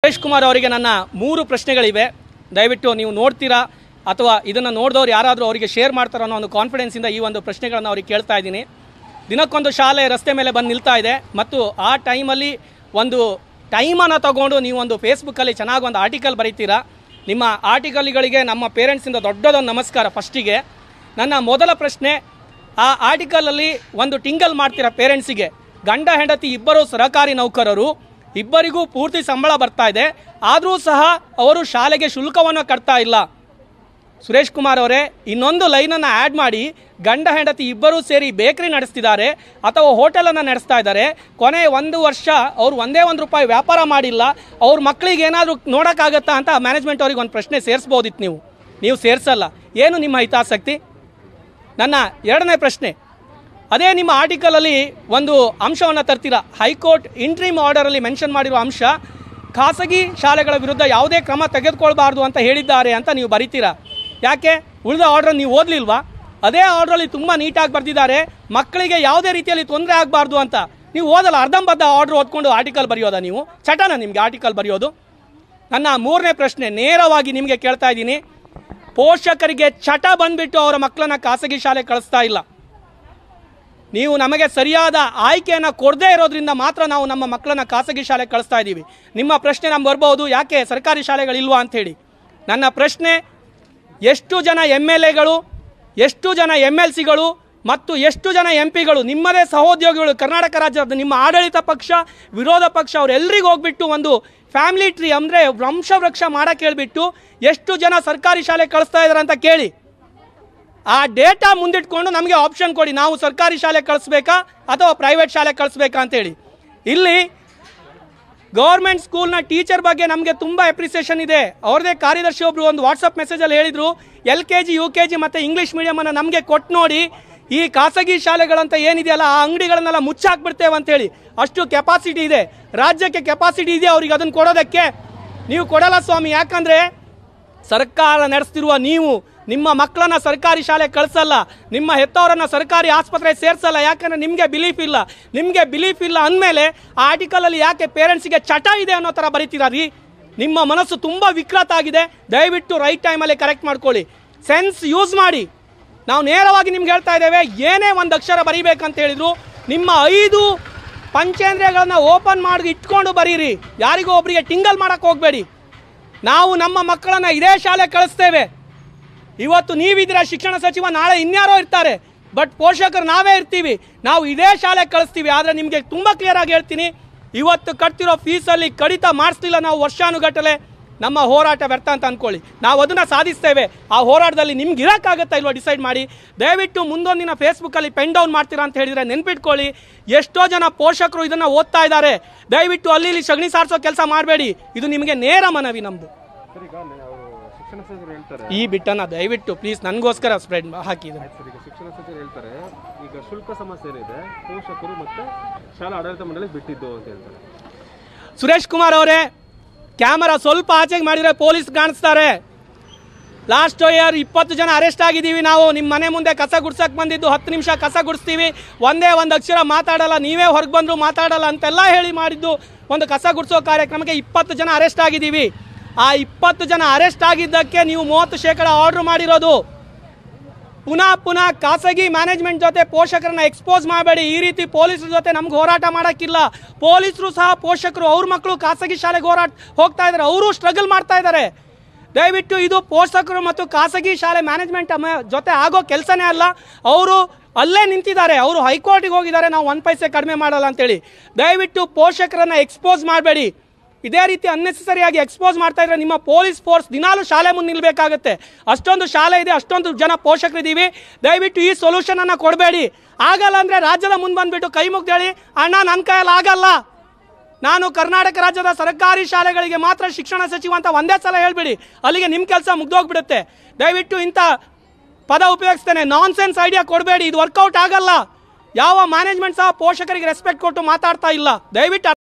ಸುರೇಶ್ ಕುಮಾರ್ ಅವರಿಗೆ ನನ್ನ ಮೂರು ಪ್ರಶ್ನೆಗಳಿವೆ ದಯವಿಟ್ಟು ನೀವು ನೋಡ್ತೀರಾ ಅಥವಾ ಇದನ್ನು ನೋಡಿದವ್ರು ಯಾರಾದರೂ ಅವರಿಗೆ ಶೇರ್ ಮಾಡ್ತಾರೋ ಅನ್ನೋ ಒಂದು ಕಾನ್ಫಿಡೆನ್ಸಿಂದ ಈ ಒಂದು ಪ್ರಶ್ನೆಗಳನ್ನು ಅವ್ರಿಗೆ ಕೇಳ್ತಾ ಇದ್ದೀನಿ ದಿನಕ್ಕೊಂದು ಶಾಲೆ ರಸ್ತೆ ಮೇಲೆ ಬಂದು ನಿಲ್ತಾ ಇದೆ ಮತ್ತು ಆ ಟೈಮಲ್ಲಿ ಒಂದು ಟೈಮನ್ನು ತಗೊಂಡು ನೀವು ಒಂದು ಫೇಸ್ಬುಕ್ಕಲ್ಲಿ ಚೆನ್ನಾಗಿ ಒಂದು ಆರ್ಟಿಕಲ್ ಬರೀತೀರಾ ನಿಮ್ಮ ಆರ್ಟಿಕಲ್ಗಳಿಗೆ ನಮ್ಮ ಪೇರೆಂಟ್ಸಿಂದ ದೊಡ್ಡದೊಂದು ನಮಸ್ಕಾರ ಫಸ್ಟಿಗೆ ನನ್ನ ಮೊದಲ ಪ್ರಶ್ನೆ ಆ ಆರ್ಟಿಕಲಲ್ಲಿ ಒಂದು ಟಿಂಗಲ್ ಮಾಡ್ತೀರಾ ಪೇರೆಂಟ್ಸಿಗೆ ಗಂಡ ಹೆಂಡತಿ ಇಬ್ಬರು ಸರಕಾರಿ ನೌಕರರು ಇಬ್ಬರಿಗೂ ಪೂರ್ತಿ ಸಂಬಳ ಬರ್ತಾ ಇದೆ ಆದರೂ ಸಹ ಅವರು ಶಾಲೆಗೆ ಶುಲ್ಕವನ್ನು ಕಟ್ತಾ ಇಲ್ಲ ಸುರೇಶ್ ಕುಮಾರ್ ಅವರೇ ಇನ್ನೊಂದು ಲೈನನ್ನು ಆ್ಯಡ್ ಮಾಡಿ ಗಂಡ ಹೆಂಡತಿ ಇಬ್ಬರೂ ಸೇರಿ ಬೇಕರಿ ನಡೆಸ್ತಿದ್ದಾರೆ ಅಥವಾ ಹೋಟೆಲನ್ನು ನಡೆಸ್ತಾ ಇದ್ದಾರೆ ಕೊನೆ ಒಂದು ವರ್ಷ ಅವ್ರು ಒಂದೇ ಒಂದು ರೂಪಾಯಿ ವ್ಯಾಪಾರ ಮಾಡಿಲ್ಲ ಅವ್ರ ಮಕ್ಕಳಿಗೆ ಏನಾದರೂ ನೋಡೋಕ್ಕಾಗತ್ತಾ ಅಂತ ಮ್ಯಾನೇಜ್ಮೆಂಟ್ ಅವ್ರಿಗೆ ಒಂದು ಪ್ರಶ್ನೆ ಸೇರಿಸ್ಬೋದಿತ್ತು ನೀವು ನೀವು ಸೇರಿಸಲ್ಲ ಏನು ನಿಮ್ಮ ಹಿತಾಸಕ್ತಿ ನನ್ನ ಎರಡನೇ ಪ್ರಶ್ನೆ ಅದೇ ನಿಮ್ಮ ಆರ್ಟಿಕಲಲ್ಲಿ ಒಂದು ಅಂಶವನ್ನು ತರ್ತೀರಾ ಹೈಕೋರ್ಟ್ ಇಂಟ್ರೀಮ್ ಆರ್ಡರಲ್ಲಿ ಮೆನ್ಷನ್ ಮಾಡಿರೋ ಅಂಶ ಖಾಸಗಿ ಶಾಲೆಗಳ ವಿರುದ್ಧ ಯಾವುದೇ ಕ್ರಮ ತೆಗೆದುಕೊಳ್ಬಾರ್ದು ಅಂತ ಹೇಳಿದ್ದಾರೆ ಅಂತ ನೀವು ಬರಿತೀರಾ ಯಾಕೆ ಉಳಿದ ಆರ್ಡ್ರ್ ನೀವು ಓದಲಿಲ್ವಾ ಅದೇ ಆರ್ಡ್ರಲ್ಲಿ ತುಂಬ ನೀಟಾಗಿ ಬರೆದಿದ್ದಾರೆ ಮಕ್ಕಳಿಗೆ ಯಾವುದೇ ರೀತಿಯಲ್ಲಿ ತೊಂದರೆ ಆಗಬಾರ್ದು ಅಂತ ನೀವು ಓದಲ್ಲ ಅರ್ಧಂಬರ್ಧ ಆರ್ಡ್ರ್ ಓದ್ಕೊಂಡು ಆರ್ಟಿಕಲ್ ಬರೆಯೋದಾ ನೀವು ಚಟನ ನಿಮಗೆ ಆರ್ಟಿಕಲ್ ಬರೆಯೋದು ನನ್ನ ಮೂರನೇ ಪ್ರಶ್ನೆ ನೇರವಾಗಿ ನಿಮಗೆ ಕೇಳ್ತಾ ಇದ್ದೀನಿ ಪೋಷಕರಿಗೆ ಚಟ ಬಂದ್ಬಿಟ್ಟು ಅವರ ಮಕ್ಕಳನ್ನ ಖಾಸಗಿ ಶಾಲೆ ಕಳಿಸ್ತಾ ಇಲ್ಲ ನೀವು ನಮಗೆ ಸರಿಯಾದ ಆಯ್ಕೆಯನ್ನು ಕೊಡದೇ ಇರೋದ್ರಿಂದ ಮಾತ್ರ ನಾವು ನಮ್ಮ ಮಕ್ಕಳನ್ನ ಖಾಸಗಿ ಶಾಲೆ ಕಳಿಸ್ತಾ ಇದ್ದೀವಿ ನಿಮ್ಮ ಪ್ರಶ್ನೆ ನಮ್ಗೆ ಬರ್ಬೋದು ಯಾಕೆ ಸರ್ಕಾರಿ ಶಾಲೆಗಳಿಲ್ವಾ ಅಂಥೇಳಿ ನನ್ನ ಪ್ರಶ್ನೆ ಎಷ್ಟು ಜನ ಎಮ್ ಎಲ್ ಎಗಳು ಎಷ್ಟು ಜನ ಎಮ್ ಎಲ್ ಸಿಗಳು ಮತ್ತು ಎಷ್ಟು ಜನ ಎಂ ಪಿಗಳು ನಿಮ್ಮದೇ ಸಹೋದ್ಯೋಗಿಗಳು ಕರ್ನಾಟಕ ರಾಜ್ಯದ ನಿಮ್ಮ ಆಡಳಿತ ಪಕ್ಷ ವಿರೋಧ ಪಕ್ಷ ಅವರೆಲ್ಲರಿಗೂ ಹೋಗ್ಬಿಟ್ಟು ಒಂದು ಫ್ಯಾಮಿಲಿ ಟ್ರೀ ಅಂದರೆ ವಂಶವೃಕ್ಷ ಮಾಡಕ್ಕೆ ಹೇಳ್ಬಿಟ್ಟು ಎಷ್ಟು ಜನ ಸರ್ಕಾರಿ ಶಾಲೆ ಕಳಿಸ್ತಾ ಇದ್ದಾರೆ ಅಂತ ಕೇಳಿ ಆ ಡೇಟಾ ಮುಂದಿಟ್ಕೊಂಡು ನಮಗೆ ಆಪ್ಷನ್ ಕೊಡಿ ನಾವು ಸರ್ಕಾರಿ ಶಾಲೆ ಕಳಿಸ್ಬೇಕಾ ಅಥವಾ ಪ್ರೈವೇಟ್ ಶಾಲೆ ಕಳಿಸ್ಬೇಕಾ ಅಂತೇಳಿ ಇಲ್ಲಿ ಗೌರ್ಮೆಂಟ್ ಸ್ಕೂಲ್ನ ಟೀಚರ್ ಬಗ್ಗೆ ನಮಗೆ ತುಂಬ ಅಪ್ರಿಸಿಯೇಷನ್ ಇದೆ ಅವ್ರದೇ ಕಾರ್ಯದರ್ಶಿ ಒಬ್ರು ಒಂದು ವಾಟ್ಸಪ್ ಮೆಸೇಜಲ್ಲಿ ಹೇಳಿದ್ರು L K G U K G ಮತ್ತು ಇಂಗ್ಲೀಷ್ ಮೀಡಿಯಮನ್ನು ನಮಗೆ ಕೊಟ್ಟು ನೋಡಿ ಈ ಖಾಸಗಿ ಶಾಲೆಗಳಂತ ಏನಿದೆಯಲ್ಲ ಆ ಅಂಗಡಿಗಳನ್ನೆಲ್ಲ ಮುಚ್ಚಾಕ್ಬಿಡ್ತೇವೆ ಅಂತೇಳಿ ಅಷ್ಟು ಕೆಪಾಸಿಟಿ ಇದೆ ರಾಜ್ಯಕ್ಕೆ ಕೆಪಾಸಿಟಿ ಇದೆ ಅವ್ರಿಗೆ ಅದನ್ನು ಕೊಡೋದಕ್ಕೆ ನೀವು ಕೊಡಲ್ಲ ಸ್ವಾಮಿ ಯಾಕಂದರೆ ಸರ್ಕಾರ ನಡೆಸ್ತಿರುವ ನೀವು ನಿಮ್ಮ ಮಕ್ಕಳನ್ನ ಸರ್ಕಾರಿ ಶಾಲೆ ಕಳಿಸಲ್ಲ ನಿಮ್ಮ ಹೆತ್ತವರನ್ನ ಸರ್ಕಾರಿ ಆಸ್ಪತ್ರೆ ಸೇರಿಸಲ್ಲ ಯಾಕಂದ್ರೆ ನಿಮಗೆ ಬಿಲೀಫ್ ಇಲ್ಲ ನಿಮಗೆ ಬಿಲೀಫ್ ಇಲ್ಲ ಅಂದಮೇಲೆ ಆ ಆರ್ಟಿಕಲಲ್ಲಿ ಯಾಕೆ ಪೇರೆಂಟ್ಸಿಗೆ ಚಟ ಇದೆ ಅನ್ನೋ ಥರ ಬರೀತೀರಾ ರೀ ನಿಮ್ಮ ಮನಸ್ಸು ತುಂಬ ವಿಕೃತ ಆಗಿದೆ ದಯವಿಟ್ಟು ರೈಟ್ ಟೈಮಲ್ಲಿ ಕರೆಕ್ಟ್ ಮಾಡ್ಕೊಳ್ಳಿ ಸೆನ್ಸ್ ಯೂಸ್ ಮಾಡಿ ನಾವು ನೇರವಾಗಿ ನಿಮ್ಗೆ ಹೇಳ್ತಾ ಇದ್ದೇವೆ ಏನೇ ಒಂದು ಅಕ್ಷರ ಬರೀಬೇಕಂತ ಹೇಳಿದ್ರು ನಿಮ್ಮ ಐದು ಪಂಚೇಂದ್ರಿಯಗಳನ್ನ ಓಪನ್ ಮಾಡಿ ಇಟ್ಕೊಂಡು ಬರೀರಿ ಯಾರಿಗೂ ಒಬ್ಬರಿಗೆ ಟಿಂಗಲ್ ಮಾಡಕ್ಕೆ ಹೋಗಬೇಡಿ ನಾವು ನಮ್ಮ ಮಕ್ಕಳನ್ನ ಇದೇ ಶಾಲೆ ಕಳಿಸ್ತೇವೆ ಇವತ್ತು ನೀವಿದ್ದೀರಾ ಶಿಕ್ಷಣ ಸಚಿವ ನಾಳೆ ಇನ್ಯಾರೋ ಇರ್ತಾರೆ ಬಟ್ ಪೋಷಕರು ನಾವೇ ಇರ್ತೀವಿ ನಾವು ಇದೇ ಶಾಲೆ ಕಳಿಸ್ತೀವಿ ಆದರೆ ನಿಮಗೆ ತುಂಬ ಕ್ಲಿಯರ್ ಆಗಿ ಹೇಳ್ತೀನಿ ಇವತ್ತು ಕಟ್ತಿರೋ ಫೀಸಲ್ಲಿ ಕಡಿತ ಮಾಡಿಸ್ಲಿಲ್ಲ ನಾವು ವರ್ಷಾನುಗಟ್ಟಲೆ ನಮ್ಮ ಹೋರಾಟ ವ್ಯರ್ಥ ಅಂತ ಅಂದ್ಕೊಳ್ಳಿ ನಾವು ಅದನ್ನು ಸಾಧಿಸ್ತೇವೆ ಆ ಹೋರಾಟದಲ್ಲಿ ನಿಮ್ಗೆ ಇರೋಕ್ಕಾಗತ್ತಾ ಇಲ್ವಾ ಡಿಸೈಡ್ ಮಾಡಿ ದಯವಿಟ್ಟು ಮುಂದೊಂದಿನ ಫೇಸ್ಬುಕ್ಕಲ್ಲಿ ಪೆನ್ ಡೌನ್ ಮಾಡ್ತೀರಾ ಅಂತ ಹೇಳಿದರೆ ನೆನ್ಪಿಟ್ಕೊಳ್ಳಿ ಎಷ್ಟೋ ಜನ ಪೋಷಕರು ಇದನ್ನು ಓದ್ತಾ ಇದ್ದಾರೆ ದಯವಿಟ್ಟು ಅಲ್ಲಿ ಇಲ್ಲಿ ಸಗಣಿ ಸಾರಿಸೋ ಕೆಲಸ ಮಾಡಬೇಡಿ ಇದು ನಿಮಗೆ ನೇರ ಮನವಿ ನಮ್ಮದು ಸರ್ ಈಗ ಅವರು ಶಿಕ್ಷಣ ಸಚಿವರು ಹೇಳ್ತಾರೆ ಈ ಬಿಟ್ಟನ್ನು ದಯವಿಟ್ಟು ಪ್ಲೀಸ್ ನನಗೋಸ್ಕರ ಸ್ಪ್ರೆಡ್ ಹಾಕಿದ್ದೀನಿ ಸರ್ ಈಗ ಶಿಕ್ಷಣ ಸಚಿವರು ಹೇಳ್ತಾರೆ ಈಗ ಶುಲ್ಕ ಸಮಸ್ಯೆ ಏನಿದೆ ಪೋಷಕರು ಮತ್ತೆ ಶಾಲಾ ಆಡಳಿತ ಮಂಡಳಿ ಬಿಟ್ಟಿದ್ದು ಅಂತ ಹೇಳ್ತಾರೆ ಸುರೇಶ್ ಕುಮಾರ್ ಅವರೇ ಕ್ಯಾಮರಾ ಸ್ವಲ್ಪ ಆಚೆಗೆ ಮಾಡಿದರೆ ಪೊಲೀಸ್ ಕಾಣಿಸ್ತಾರೆ ಲಾಸ್ಟ್ ಇಯರ್ ಇಪ್ಪತ್ತು ಜನ ಅರೆಸ್ಟ್ ಆಗಿದ್ದೀವಿ ನಾವು ನಿಮ್ಮ ಮನೆ ಮುಂದೆ ಕಸ ಗುಡ್ಸಕ್ಕೆ ಬಂದಿದ್ದು ಹತ್ತು ನಿಮಿಷ ಕಸ ಗುಡಿಸ್ತೀವಿ ಒಂದೇ ಒಂದು ಅಕ್ಷರ ಮಾತಾಡಲ್ಲ ನೀವೇ ಹೊರಗೆ ಬಂದರೂ ಮಾತಾಡಲ್ಲ ಅಂತೆಲ್ಲ ಹೇಳಿ ಮಾಡಿದ್ದು ಒಂದು ಕಸ ಗುಡಿಸೋ ಕಾರ್ಯಕ್ರಮಕ್ಕೆ ಇಪ್ಪತ್ತು ಜನ ಅರೆಸ್ಟ್ ಆಗಿದ್ದೀವಿ ಆ ಇಪ್ಪತ್ತು ಜನ ಅರೆಸ್ಟ್ ಆಗಿದ್ದಕ್ಕೆ ನೀವು ಮೂವತ್ತು ಶೇಕಡ ಆರ್ಡ್ರ್ ಮಾಡಿರೋದು ಪುನಃ ಪುನಃ ಖಾಸಗಿ ಮ್ಯಾನೇಜ್ಮೆಂಟ್ ಜೊತೆ ಪೋಷಕರನ್ನ ಎಕ್ಸ್ಪೋಸ್ ಮಾಡಬೇಡಿ ಈ ರೀತಿ ಪೊಲೀಸರ ಜೊತೆ ನಮ್ಗೆ ಹೋರಾಟ ಮಾಡೋಕ್ಕಿಲ್ಲ ಪೊಲೀಸರು ಸಹ ಪೋಷಕರು ಅವ್ರ ಮಕ್ಕಳು ಖಾಸಗಿ ಶಾಲೆಗೆ ಹೋರಾಟ ಹೋಗ್ತಾ ಇದ್ದಾರೆ ಅವರು ಸ್ಟ್ರಗಲ್ ಮಾಡ್ತಾ ಇದ್ದಾರೆ ದಯವಿಟ್ಟು ಇದು ಪೋಷಕರು ಮತ್ತು ಖಾಸಗಿ ಶಾಲೆ ಮ್ಯಾನೇಜ್ಮೆಂಟ್ ಜೊತೆ ಆಗೋ ಕೆಲಸನೇ ಅಲ್ಲ ಅವರು ಅಲ್ಲೇ ನಿಂತಿದ್ದಾರೆ ಅವರು ಹೈಕೋರ್ಟಿಗೆ ಹೋಗಿದ್ದಾರೆ ನಾವು ಒಂದು ಪೈಸೆ ಕಡಿಮೆ ಮಾಡಲ್ಲ ಅಂತೇಳಿ ದಯವಿಟ್ಟು ಪೋಷಕರನ್ನ ಎಕ್ಸ್ಪೋಸ್ ಮಾಡಬೇಡಿ ಇದೇ ರೀತಿ ಅನ್ನೆಸರಿಯಾಗಿ ಎಕ್ಸ್ಪೋಸ್ ಮಾಡ್ತಾ ಇದ್ರೆ ನಿಮ್ಮ ಪೊಲೀಸ್ ಫೋರ್ಸ್ ದಿನಾಲೂ ಶಾಲೆ ಮುಂದೆ ನಿಲ್ಬೇಕಾಗತ್ತೆ ಅಷ್ಟೊಂದು ಶಾಲೆ ಇದೆ ಅಷ್ಟೊಂದು ಜನ ಪೋಷಕರಿದ್ದೀವಿ ದಯವಿಟ್ಟು ಈ ಸೊಲ್ಯೂಷನ್ ಅನ್ನ ಕೊಡಬೇಡಿ ಆಗಲ್ಲ ಅಂದ್ರೆ ರಾಜ್ಯದ ಮುಂದೆ ಬಂದ್ಬಿಟ್ಟು ಕೈ ಮುಗ್ದು ಹೇಳಿ ಅಣ್ಣ ನನ್ನ ಕೈಯಲ್ಲಿ ಆಗಲ್ಲ ನಾನು ಕರ್ನಾಟಕ ರಾಜ್ಯದ ಸರ್ಕಾರಿ ಶಾಲೆಗಳಿಗೆ ಮಾತ್ರ ಶಿಕ್ಷಣ ಸಚಿವ ಅಂತ ಒಂದೇ ಸಲ ಹೇಳ್ಬಿಡಿ ಅಲ್ಲಿಗೆ ನಿಮ್ಮ ಕೆಲಸ ಮುಗ್ದೋಗ್ಬಿಡುತ್ತೆ ದಯವಿಟ್ಟು ಇಂಥ ಪದ ಉಪಯೋಗಿಸ್ತೇನೆ ನಾನ್ ಸೆನ್ಸ್ ಐಡಿಯಾ ಕೊಡಬೇಡಿ ಇದು ವರ್ಕೌಟ್ ಆಗಲ್ಲ ಯಾವ ಮ್ಯಾನೇಜ್ಮೆಂಟ್ ಸಹ ಪೋಷಕರಿಗೆ ರೆಸ್ಪೆಕ್ಟ್ ಕೊಟ್ಟು ಮಾತಾಡ್ತಾ ಇಲ್ಲ ದಯವಿಟ್ಟು